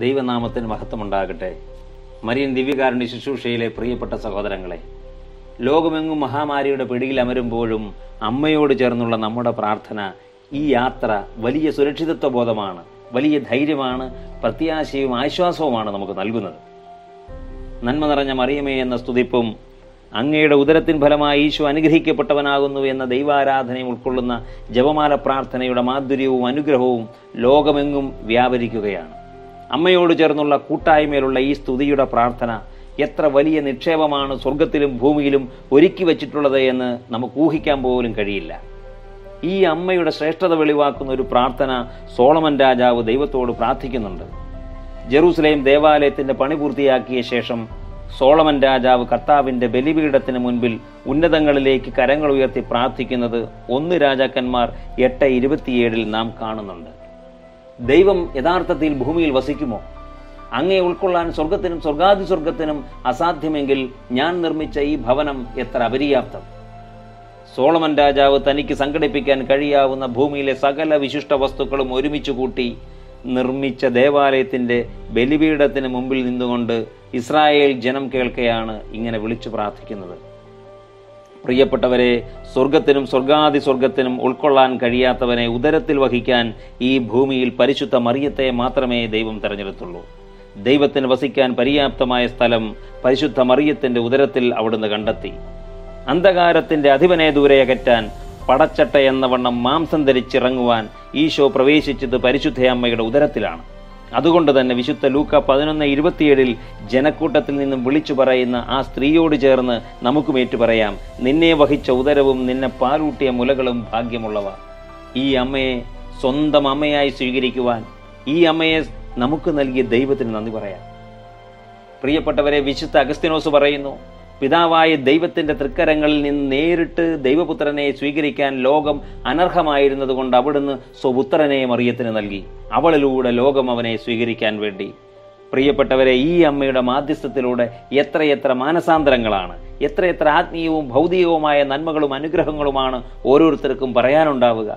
ദൈവനാമത്തിന് മഹത്വമുണ്ടാകട്ടെ മരിയൻ ദിവ്യകാരുണ്യ ശുശ്രൂഷയിലെ പ്രിയപ്പെട്ട സഹോദരങ്ങളെ ലോകമെങ്ങും മഹാമാരിയുടെ പിടിയിൽ അമരുമ്പോഴും അമ്മയോട് ചേർന്നുള്ള നമ്മുടെ പ്രാർത്ഥന ഈ യാത്ര വലിയ സുരക്ഷിതത്വ ബോധമാണ് വലിയ ധൈര്യമാണ് പ്രത്യാശയും ആശ്വാസവുമാണ് നമുക്ക് നൽകുന്നത് നന്മ നിറഞ്ഞ മറിയമേ എന്ന സ്തുതിപ്പും അങ്ങയുടെ ഉദരത്തിൻ ഫലമായി ഈശോ അനുഗ്രഹിക്കപ്പെട്ടവനാകുന്നു എന്ന ദൈവാരാധനയും ഉൾക്കൊള്ളുന്ന ജപമാല പ്രാർത്ഥനയുടെ മാധുര്യവും അനുഗ്രഹവും ലോകമെങ്ങും വ്യാപരിക്കുകയാണ് അമ്മയോട് ചേർന്നുള്ള കൂട്ടായ്മയിലുള്ള ഈ സ്തുതിയുടെ പ്രാർത്ഥന എത്ര വലിയ നിക്ഷേപമാണ് സ്വർഗത്തിലും ഭൂമിയിലും ഒരുക്കി വച്ചിട്ടുള്ളത് എന്ന് നമുക്ക് ഊഹിക്കാൻ പോലും കഴിയില്ല ഈ അമ്മയുടെ ശ്രേഷ്ഠത വെളിവാക്കുന്ന ഒരു പ്രാർത്ഥന സോളമൻ രാജാവ് ദൈവത്തോട് പ്രാർത്ഥിക്കുന്നുണ്ട് ജെറൂസലേം ദേവാലയത്തിന്റെ പണി പൂർത്തിയാക്കിയ ശേഷം സോളമൻ രാജാവ് കർത്താവിന്റെ ബലിപീഠത്തിന് മുൻപിൽ ഉന്നതങ്ങളിലേക്ക് കരങ്ങൾ ഉയർത്തി പ്രാർത്ഥിക്കുന്നത് ഒന്ന് രാജാക്കന്മാർ എട്ട് ഇരുപത്തിയേഴിൽ നാം കാണുന്നുണ്ട് ദൈവം യഥാർത്ഥത്തിൽ ഭൂമിയിൽ വസിക്കുമോ അങ്ങേ ഉൾക്കൊള്ളാൻ സ്വർഗത്തിനും സ്വർഗാതി സ്വർഗത്തിനും അസാധ്യമെങ്കിൽ ഞാൻ നിർമ്മിച്ച ഈ ഭവനം എത്ര അപര്യാപ്തം സോളമൻ രാജാവ് തനിക്ക് സംഘടിപ്പിക്കാൻ കഴിയാവുന്ന ഭൂമിയിലെ സകല വിശിഷ്ട വസ്തുക്കളും ഒരുമിച്ച് കൂട്ടി നിർമ്മിച്ച ദേവാലയത്തിന്റെ ബലിപീഠത്തിന് മുമ്പിൽ നിന്നുകൊണ്ട് ഇസ്രായേൽ ജനം കേൾക്കെയാണ് ഇങ്ങനെ വിളിച്ചു പ്രാർത്ഥിക്കുന്നത് പ്രിയപ്പെട്ടവരെ സ്വർഗത്തിനും സ്വർഗാതി സ്വർഗത്തിനും ഉൾക്കൊള്ളാൻ കഴിയാത്തവനെ ഉദരത്തിൽ വഹിക്കാൻ ഈ ഭൂമിയിൽ പരിശുദ്ധ മറിയത്തെ മാത്രമേ ദൈവം തെരഞ്ഞെടുത്തുള്ളൂ ദൈവത്തിന് വസിക്കാൻ പര്യാപ്തമായ സ്ഥലം പരിശുദ്ധ മറിയത്തിന്റെ ഉദരത്തിൽ അവിടുന്ന് കണ്ടെത്തി അന്ധകാരത്തിന്റെ അധിപനെ ദൂരെ അകറ്റാൻ പടച്ചട്ട എന്ന വണ്ണം മാംസം ധരിച്ചിറങ്ങുവാൻ ഈശോ പ്രവേശിച്ചത് പരിശുദ്ധ അമ്മയുടെ ഉദരത്തിലാണ് അതുകൊണ്ട് തന്നെ വിശുദ്ധ ലൂക്ക പതിനൊന്ന് ഇരുപത്തിയേഴിൽ ജനക്കൂട്ടത്തിൽ നിന്നും വിളിച്ചു പറയുന്ന ആ സ്ത്രീയോട് ചേർന്ന് നമുക്കും ഏറ്റു പറയാം നിന്നെ വഹിച്ച ഉദരവും നിന്നെ പാലൂട്ടിയ മുലകളും ഭാഗ്യമുള്ളവ ഈ അമ്മയെ സ്വന്തം അമ്മയായി സ്വീകരിക്കുവാൻ ഈ അമ്മയെ നമുക്ക് നൽകിയ ദൈവത്തിന് നന്ദി പറയാം പ്രിയപ്പെട്ടവരെ വിശുദ്ധ അഗസ്തിനോസ് പറയുന്നു പിതാവായ ദൈവത്തിന്റെ തൃക്കരങ്ങളിൽ നിന്ന് നേരിട്ട് ദൈവപുത്രനെ സ്വീകരിക്കാൻ ലോകം അനർഹമായിരുന്നത് കൊണ്ട് അവിടുന്ന് സ്വപുത്രനെ മറിയത്തിന് നൽകി അവളിലൂടെ ലോകം അവനെ സ്വീകരിക്കാൻ വേണ്ടി പ്രിയപ്പെട്ടവരെ ഈ അമ്മയുടെ മാധ്യസ്ഥത്തിലൂടെ എത്രയെത്ര മാനസാന്തരങ്ങളാണ് എത്രയെത്ര ആത്മീയവും ഭൗതികവുമായ നന്മകളും അനുഗ്രഹങ്ങളുമാണ് ഓരോരുത്തർക്കും പറയാനുണ്ടാവുക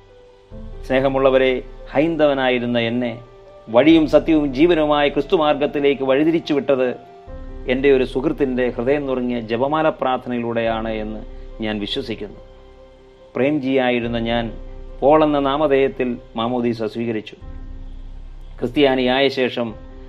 സ്നേഹമുള്ളവരെ ഹൈന്ദവനായിരുന്ന എന്നെ വഴിയും സത്യവും ജീവനുമായ ക്രിസ്തുമാർഗത്തിലേക്ക് വഴിതിരിച്ചു വിട്ടത് എൻ്റെ ഒരു സുഹൃത്തിൻ്റെ ഹൃദയം നുറങ്ങിയ ജപമാല പ്രാർത്ഥനയിലൂടെയാണ് എന്ന് ഞാൻ വിശ്വസിക്കുന്നു പ്രേംജിയായിരുന്ന ഞാൻ പോൾ എന്ന നാമധേയത്തിൽ മാമോദീസ സ്വീകരിച്ചു ക്രിസ്ത്യാനിയായ ശേഷം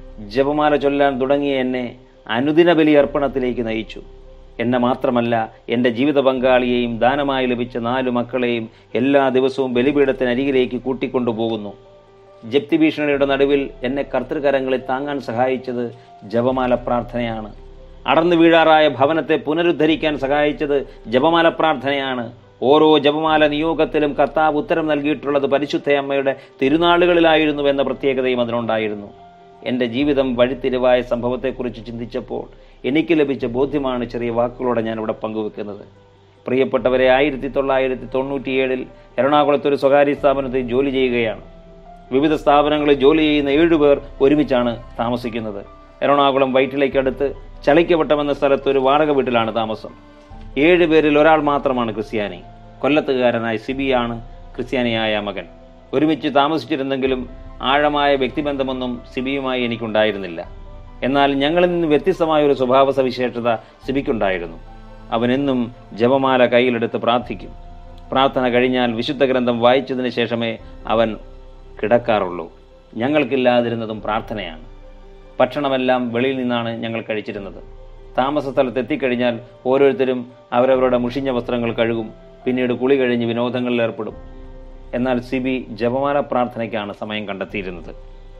ജപമാല ചൊല്ലാൻ തുടങ്ങിയ എന്നെ അനുദിന ബലി അർപ്പണത്തിലേക്ക് നയിച്ചു എന്നെ മാത്രമല്ല എൻ്റെ ജീവിത പങ്കാളിയെയും ദാനമായി ലഭിച്ച നാലു മക്കളെയും എല്ലാ ദിവസവും ബലിപീഠത്തിനരികിലേക്ക് കൂട്ടിക്കൊണ്ടുപോകുന്നു ജപ്തി ഭീഷണിയുടെ നടുവിൽ എന്നെ കർത്തൃകരങ്ങളിൽ താങ്ങാൻ സഹായിച്ചത് ജപമാല പ്രാർത്ഥനയാണ് അടർന്നു വീഴാറായ ഭവനത്തെ പുനരുദ്ധരിക്കാൻ സഹായിച്ചത് ജപമാല പ്രാർത്ഥനയാണ് ഓരോ ജപമാല നിയോഗത്തിലും കർത്താവ് ഉത്തരം നൽകിയിട്ടുള്ളത് പരിശുദ്ധ അമ്മയുടെ തിരുനാളുകളിലായിരുന്നു എന്ന പ്രത്യേകതയും അതിനുണ്ടായിരുന്നു എൻ്റെ ജീവിതം വഴിത്തിരിവായ സംഭവത്തെക്കുറിച്ച് ചിന്തിച്ചപ്പോൾ എനിക്ക് ലഭിച്ച ബോധ്യമാണ് ചെറിയ വാക്കുകളോടെ ഞാൻ ഇവിടെ പങ്കുവെക്കുന്നത് പ്രിയപ്പെട്ടവരെ ആയിരത്തി തൊള്ളായിരത്തി തൊണ്ണൂറ്റിയേഴിൽ എറണാകുളത്ത് ഒരു സ്വകാര്യ സ്ഥാപനത്തിൽ ജോലി ചെയ്യുകയാണ് വിവിധ സ്ഥാപനങ്ങളിൽ ജോലി ചെയ്യുന്ന ഏഴുപേർ ഒരുമിച്ചാണ് താമസിക്കുന്നത് എറണാകുളം വൈറ്റിലേക്കടുത്ത് ചളിക്കവട്ടം എന്ന സ്ഥലത്ത് ഒരു വാടക വീട്ടിലാണ് താമസം ഏഴ് പേരിൽ ഒരാൾ മാത്രമാണ് ക്രിസ്ത്യാനി കൊല്ലത്തുകാരനായ സിബിയാണ് ക്രിസ്ത്യാനിയായ മകൻ ഒരുമിച്ച് താമസിച്ചിരുന്നെങ്കിലും ആഴമായ വ്യക്തിബന്ധമൊന്നും സിബിയുമായി എനിക്കുണ്ടായിരുന്നില്ല എന്നാൽ ഞങ്ങളിൽ നിന്ന് വ്യത്യസ്തമായ ഒരു സ്വഭാവ സവിശേഷത സിബിക്കുണ്ടായിരുന്നു അവനെന്നും ജപമാല കയ്യിലെടുത്ത് പ്രാർത്ഥിക്കും പ്രാർത്ഥന കഴിഞ്ഞാൽ വിശുദ്ധ ഗ്രന്ഥം വായിച്ചതിന് ശേഷമേ അവൻ കിടക്കാറുള്ളൂ ഞങ്ങൾക്കില്ലാതിരുന്നതും പ്രാർത്ഥനയാണ് ഭക്ഷണമെല്ലാം വെളിയിൽ നിന്നാണ് ഞങ്ങൾ കഴിച്ചിരുന്നത് താമസ സ്ഥലത്ത് എത്തിക്കഴിഞ്ഞാൽ ഓരോരുത്തരും അവരവരുടെ മുഷിഞ്ഞ വസ്ത്രങ്ങൾ കഴുകും പിന്നീട് കുളി കഴിഞ്ഞ് വിനോദങ്ങളിൽ ഏർപ്പെടും എന്നാൽ സിബി ജപമാല പ്രാർത്ഥനയ്ക്കാണ് സമയം കണ്ടെത്തിയിരുന്നത്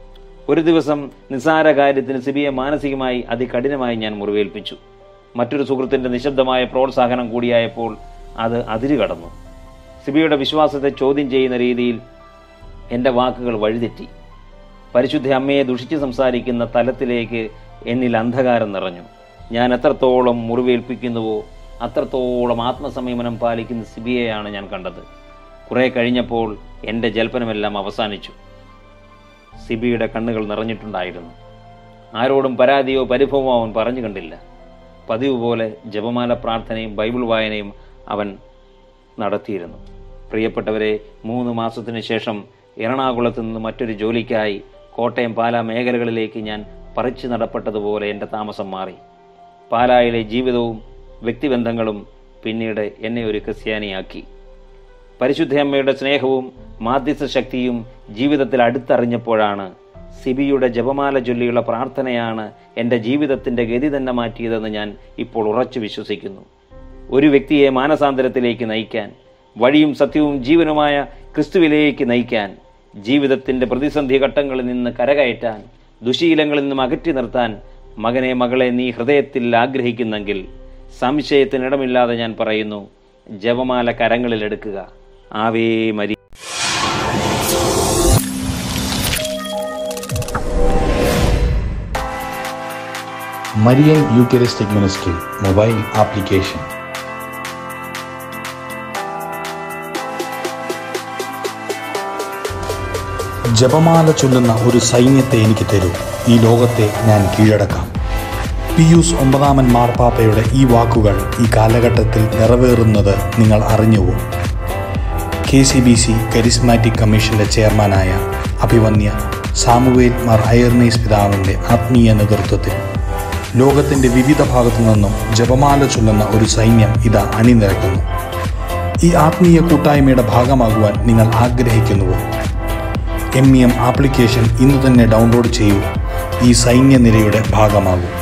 ഒരു ദിവസം നിസ്സാര കാര്യത്തിന് സിബിയെ മാനസികമായി അതികഠിനമായി ഞാൻ മുറിവേൽപ്പിച്ചു മറ്റൊരു സുഹൃത്തിൻ്റെ നിശബ്ദമായ പ്രോത്സാഹനം കൂടിയായപ്പോൾ അത് അതിരു കടന്നു സിബിയുടെ വിശ്വാസത്തെ ചോദ്യം ചെയ്യുന്ന രീതിയിൽ എൻ്റെ വാക്കുകൾ വഴിതെറ്റി പരിശുദ്ധ അമ്മയെ ദുഷിച്ച് സംസാരിക്കുന്ന തലത്തിലേക്ക് എന്നിൽ അന്ധകാരം നിറഞ്ഞു ഞാൻ എത്രത്തോളം മുറിവേൽപ്പിക്കുന്നുവോ അത്രത്തോളം ആത്മസംയമനം പാലിക്കുന്ന സിബിയെയാണ് ഞാൻ കണ്ടത് കുറെ കഴിഞ്ഞപ്പോൾ എൻ്റെ ജൽപ്പനമെല്ലാം അവസാനിച്ചു സിബിയുടെ കണ്ണുകൾ നിറഞ്ഞിട്ടുണ്ടായിരുന്നു ആരോടും പരാതിയോ പരിഭവമോ അവൻ പറഞ്ഞു കണ്ടില്ല പതിവ് പോലെ ജപമാല പ്രാർത്ഥനയും ബൈബിൾ വായനയും അവൻ നടത്തിയിരുന്നു പ്രിയപ്പെട്ടവരെ മൂന്ന് മാസത്തിനു ശേഷം എറണാകുളത്ത് നിന്ന് മറ്റൊരു ജോലിക്കായി കോട്ടയം പാലാ മേഖലകളിലേക്ക് ഞാൻ പറിച്ചു നടപ്പെട്ടതുപോലെ എൻ്റെ താമസം മാറി പാലായിലെ ജീവിതവും വ്യക്തിബന്ധങ്ങളും പിന്നീട് എന്നെ ഒരു ക്രിസ്ത്യാനിയാക്കി പരിശുദ്ധയമ്മയുടെ സ്നേഹവും മാധ്യസ്ഥ ശക്തിയും ജീവിതത്തിൽ അടുത്തറിഞ്ഞപ്പോഴാണ് സിബിയുടെ ജപമാല ചൊല്ലിയുള്ള പ്രാർത്ഥനയാണ് എൻ്റെ ജീവിതത്തിൻ്റെ ഗതി തന്നെ മാറ്റിയതെന്ന് ഞാൻ ഇപ്പോൾ ഉറച്ചു വിശ്വസിക്കുന്നു ഒരു വ്യക്തിയെ മാനസാന്തരത്തിലേക്ക് നയിക്കാൻ വഴിയും സത്യവും ജീവനുമായ ക്രിസ്തുവിലേക്ക് നയിക്കാൻ ജീവിതത്തിൻ്റെ പ്രതിസന്ധി ഘട്ടങ്ങളിൽ നിന്ന് കരകയറ്റാൻ ദുശീലങ്ങളിൽ നിന്നും അകറ്റി നിർത്താൻ മകനെ മകളെ നീ ഹൃദയത്തിൽ ആഗ്രഹിക്കുന്നെങ്കിൽ സംശയത്തിനിടമില്ലാതെ ഞാൻ പറയുന്നു ജപമാല കരങ്ങളിൽ എടുക്കുക ആവേ മരി Marian Eucharistic Ministry mobile application. ജപമാല ചൊല്ലുന്ന ഒരു സൈന്യത്തെ എനിക്ക് തരൂ ഈ ലോകത്തെ ഞാൻ കീഴടക്കാം പിയൂസ് ഒമ്പതാമൻ മാർപ്പാപ്പയുടെ ഈ വാക്കുകൾ ഈ കാലഘട്ടത്തിൽ നിറവേറുന്നത് നിങ്ങൾ അറിഞ്ഞുവോ K C B C charismatic കമ്മീഷന്റെ ചെയർമാനായ അഭിവന്യ സാമുവേൽ മാർ അയർനീസ് പിതാവിൻ്റെ ആത്മീയ നേതൃത്വത്തിൽ ലോകത്തിൻ്റെ വിവിധ ഭാഗത്തു നിന്നും ജപമാല ചൊല്ലുന്ന ഒരു സൈന്യം ഇതാ അണിനിരക്കുന്നു ഈ ആത്മീയ കൂട്ടായ്മയുടെ ഭാഗമാകുവാൻ നിങ്ങൾ ആഗ്രഹിക്കുന്നുവോ എം ഇ എം ആപ്ലിക്കേഷൻ ഇന്ന് തന്നെ ഡൗൺലോഡ് ചെയ്യൂ ഈ സൈന്യനിരയുടെ ഭാഗമാകൂ